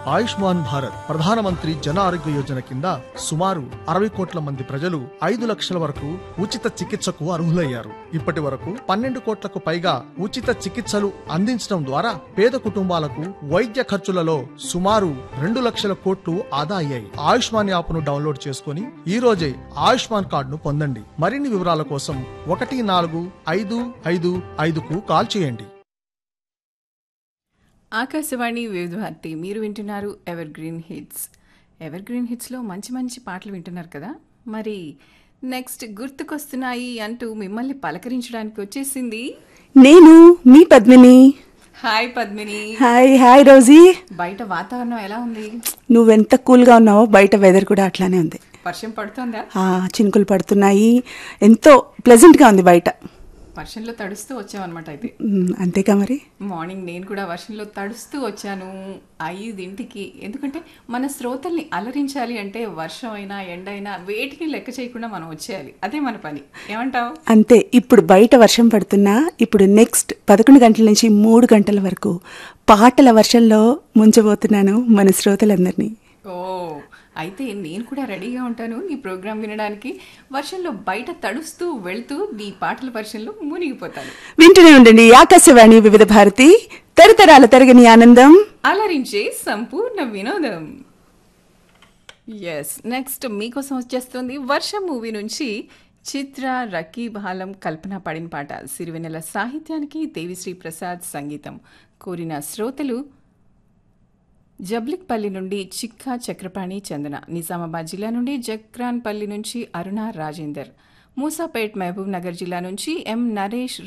ఆయుష్మాన్ భారత్ ప్రధానమంత్రి జన ఆరోగ్య యోజన కింద సుమారు అరవై కోట్ల మంది ప్రజలు ఐదు లక్షల వరకు ఉచిత చికిత్సకు అర్హులయ్యారు ఇప్పటి వరకు పన్నెండు కోట్లకు పైగా ఉచిత చికిత్సలు అందించడం ద్వారా పేద కుటుంబాలకు వైద్య ఖర్చులలో సుమారు రెండు లక్షల కోట్లు ఆదా అయ్యాయి ఆయుష్మాన్ యాప్ను డౌన్లోడ్ చేసుకుని ఈ రోజే ఆయుష్మాన్ కార్డును పొందండి మరిన్ని వివరాల కోసం ఒకటి నాలుగు ఐదు ఐదు ఐదుకు కాల్ చేయండి ఆకాశవాణి వివిధ భారతి మీరు వింటున్నారు evergreen hits evergreen హిట్స్లో మంచి మంచి పాటలు వింటున్నారు కదా మరి నెక్స్ట్ గుర్తుకొస్తున్నాయి అంటూ మిమ్మల్ని పలకరించడానికి వచ్చేసింది నేను మీ Padmini hi Padmini hi hi Rosy బయట వాతావరణం ఎలా ఉంది నువ్వెంత కూల్గా ఉన్నావో బయట వెదర్ కూడా అట్లానే ఉంది వర్షం పడుతోందా ఆ, చినుకులు పడుతున్నాయి ఎంతో ప్లెజెంట్గా ఉంది బయట వర్షంలో తడుస్తూ వచ్చామన్నమాట అయితే మ్, అంతేగా మరి మార్నింగ్ నేను కూడా వర్షంలో తడుస్తూ వచ్చాను ఐదింటికి ఎందుకంటే మన శ్రోతల్ని అలరించాలి అంటే వర్షం అయినా ఎండ అయినా వేటిని లెక్క చేయకుండా మనం వచ్చేయాలి అదే మన పని ఏమంటావు అంతే ఇప్పుడు బయట వర్షం పడుతున్నా ఇప్పుడు నెక్స్ట్ పదకొండు గంటల నుంచి మూడు గంటల వరకు పాటల వర్షంలో ముంచబోతున్నాను మన శ్రోతలందరినీ ఓ అయితే నేను కూడా రెడీగా ఉంటాను నీ ప్రోగ్రాం వినడానికి వర్షంలో బయట తడుస్తూ వెళ్తూ నీ పాటల వర్షంలో మునిగిపోతాను వింటూనే ఉండండి ఆకాశవాణి వివిధ భారతి తరతరాల తరగని ఆనందం అలరించే సంపూర్ణ వినోదం ఎస్ నెక్స్ట్ మీకోసం వచ్చేస్తుంది వర్షం మూవీ నుంచి చిత్ర రకీ బాలం కల్పన పాడిన పాట సిరివెన్నెల సాహిత్యానికి దేవిశ్రీ ప్రసాద్ సంగీతం కోరిన శ్రోతలు జబ్లిక్పల్లి నుండి చిక్కా చక్రపాణి చందన నిజామాబాద్ జిల్లా నుండి జక్రాన్పల్లి నుంచి అరుణ రాజేందర్ మూసాపేట్ మహబూబ్ నగర్ జిల్లా నుంచి ఎం నరేష్